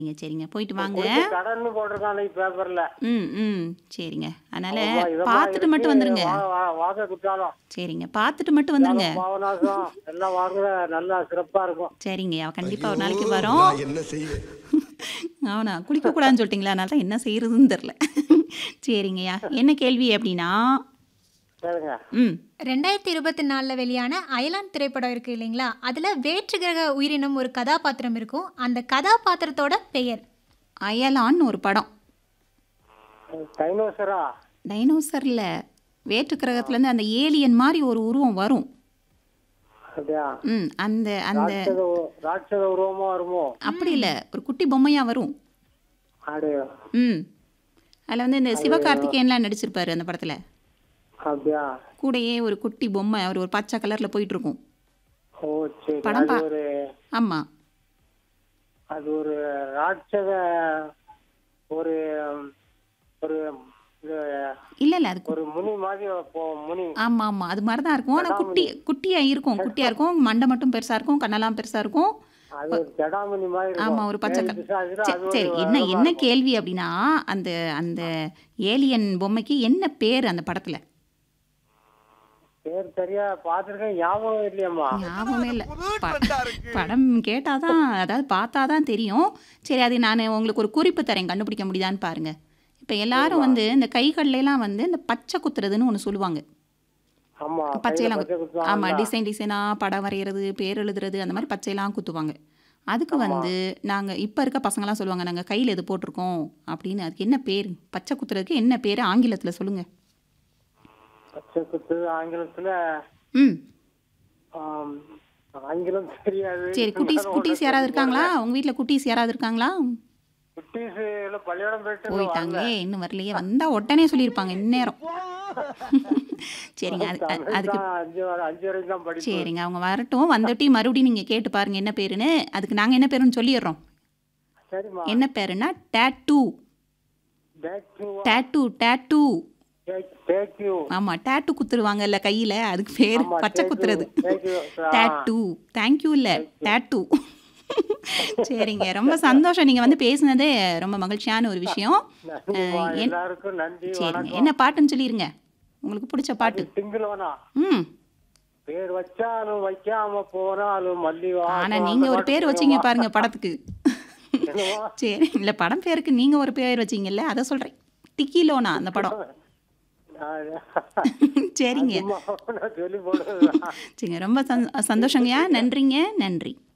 சரிங்க சரிங்க போயிட்டு வாங்க குடிக்க கடன்னு போட்டிருக்காங்க பேப்பர்ல ம் ம் சரிங்க அதனால ஆமா, இதமா பார்த்துட்டு மட்டும் இருக்கு. வந்துருங்க வா- வா- வாங்க குற்றாலம் சரிங்க பார்த்துட்டு மட்டும் வந்துருங்க பாவநாசம் எல்லாம் வாங்க நல்லா சிறப்பா இருக்கும் சரிங்கய்யா கண்டிப்பாக ஒரு நாளைக்கு வரோம் நான் என்ன செய்வேன் அவனா குளிக்கக்கூடாதுன்னு சொல்லிட்டீங்களா அதனால தான் என்ன செய்யறதுன்னு தெரில சரிங்கய்யா என்ன கேள்வி அப்படின்னா சரிங்க ம் ரெண்டாயிரத்தி இருபத்தி நாலில் வெளியான அயலான் திரைப்படம் இருக்கு இல்லைங்களா அதில் வேற்று கிரக உயிரினம் ஒரு கதாபாத்திரம் இருக்கும் அந்த கதாபாத்திரத்தோட பெயர் அயலான்னு ஒரு படம் டைனோசரா டைனோசரில் வேற்று கிரகத்துலேருந்து அந்த ஏலியன் மாதிரி ஒரு உருவம் வரும் அப்படியா ம் அந்த அந்த ராட்சத உ- ராட்சத உருவமா வருமோ அப்படி இல்லை ஒரு குட்டி பொம்மையாக வரும் அப்படியே ம் அதில் வந்து இந்த சிவகார்த்திகேயன்லாம் நடிச்சிருப்பாரு அந்த படத்தில் அப்படியா கூடயே ஒரு குட்டி பொம்மை அவர் ஒரு பச்சை கலரில் போயிட்டுருக்கும் ஓ சரி படம் அது பா- ஒரு ஆமாம் அது ஒரு ராட்சத ஒரு ஒரு இது, இல்லை இல்லை அது கு- ஒரு முனி மாதிரி போ முனி ஆமாம் ஆமாம் அது மாதிரி தான் இருக்கும் ஆனால் குட்டி குட்டியாக இருக்கும் குட்டியாக இருக்கும் மண்டை மட்டும் பெருசாக இருக்கும் கண்ணெல்லாம் பெருசாக இருக்கும் அது ஒரு ஜடாமுனி மாதிரி இருக்கும். ஆமாம் ஒரு பச்சை மேல் க- பிசாசுல சரி, அது ஒரு சரி என்ன அழகா என்ன இருக்கும். கேள்வி அப்படின்னா அந்த அந்த ஏலியன் பொம்மைக்கு என்ன பேர் அந்த படத்தில் பேர் சரியா பார்த்திருக்கேன் ஞாபகம் இல்லையம்மா ஞாபகமே இல்லை படம் கேட்டால் தான் அதாவது பார்த்தா தான் தெரியும் சரி அது நான் உங்களுக்கு ஒரு குறிப்பு தரேன் கண்டுபிடிக்க முடியுதான்னு பாருங்க இப்போ எல்லாரும் வந்து இந்த கைகள்லாம் வந்து இந்த பச்சை குத்துறதுன்னு ஒன்று சொல்லுவாங்க ஆமா கையில பச்சையெல்லாம் பச்சை குத்து குத்துவாங்கல்ல. ஆமாம் டிசைன் டிசைனாக படம் வரைகிறது பேர் எழுதுறது அந்த மாதிரி பச்சையெல்லாம் குத்துவாங்க அதுக்கு வந்து நாங்கள் இப்போ இருக்க பசங்களாம் சொல்லுவாங்க நாங்கள் கையில் இது போட்டிருக்கோம் அப்படின்னு அதுக்கு என்ன பேர் பச்சை குத்துறதுக்கு என்ன பேர் ஆங்கிலத்தில் சொல்லுங்கள் பச்சை குத்து ஆங்கிலத்துல ம் ஆம், ஆங்கிலம் தெரியாது சரி குட்டீஸ் குட்டீஸ் யாராவது இருக்காங்களா உங்கள் வீட்டில் குட்டீஸ் யாராவது இருக்காங்களா குட்டீஸ் எல்லாம் பள்ளியோடம் போயிட்டு இன்னும் போயிட்டாங்களே இன்னும் வரலையே வந்தால் உடனே சொல்லியிருப்பாங்க இந்நேரம் சரிங்க அது அது- வரல. அதுக்கு தான் அஞ்சு வரை- அஞ்சு வரைக்கும் தான் படிப்பு சரிங்க அவங்க வரட்டும் வந்துட்டு மறுபடியும் நீங்கள் கேட்டு பாருங்க என்ன பேருன்னு அதுக்கு நாங்கள் என்ன பேருன்னு சொல்லிடுறோம் சரிம்மா என்ன பேருன்னா tattoo back to tattoo tattoo take you ஆமாம் டேட்டூ குத்துருவாங்கல்ல கையில் அதுக்கு பேர் ஆமா, பச்சை tattoo, குத்துறது tattoo. ஆ. டேட்டூ தேங்க்யூ இல்லை டேட்டூ சரிங்க ரொம்ப சந்தோஷம் நீங்கள் வந்து பேசுனதே ரொம்ப மகிழ்ச்சியான ஒரு விஷயம் நன்றிம்மா, அஹ், என்- எல்லாருக்கும் நன்றி சரிங்க வணக்கம் என்ன பாட்டுன்னு சொல்லிடுங்க உங்களுக்கு பிடிச்ச பாட்டு திங்களவனா ம் பேர் வச்சாலும் வைக்காம போனாலும் மல்லி வாசம். ஆனா அந்த நீங்க ஒரு பாட்டு பேர் தெரியுமா? வச்சீங்க பாருங்க படத்துக்கு என்னம்மா? சரி இல்ல படம் பேருக்கு நீங்க ஒரு பேர் வச்சீங்கல்ல அதை சொல்றேன் டிக்கிலோனா அந்த படம் நான் சரிங்க சும்மா நான் சொல்லி போடுறதுதான் சரிங்க ரொம்ப சந்- சந்தோஷங்கய்யா நன்றிங்க நன்றி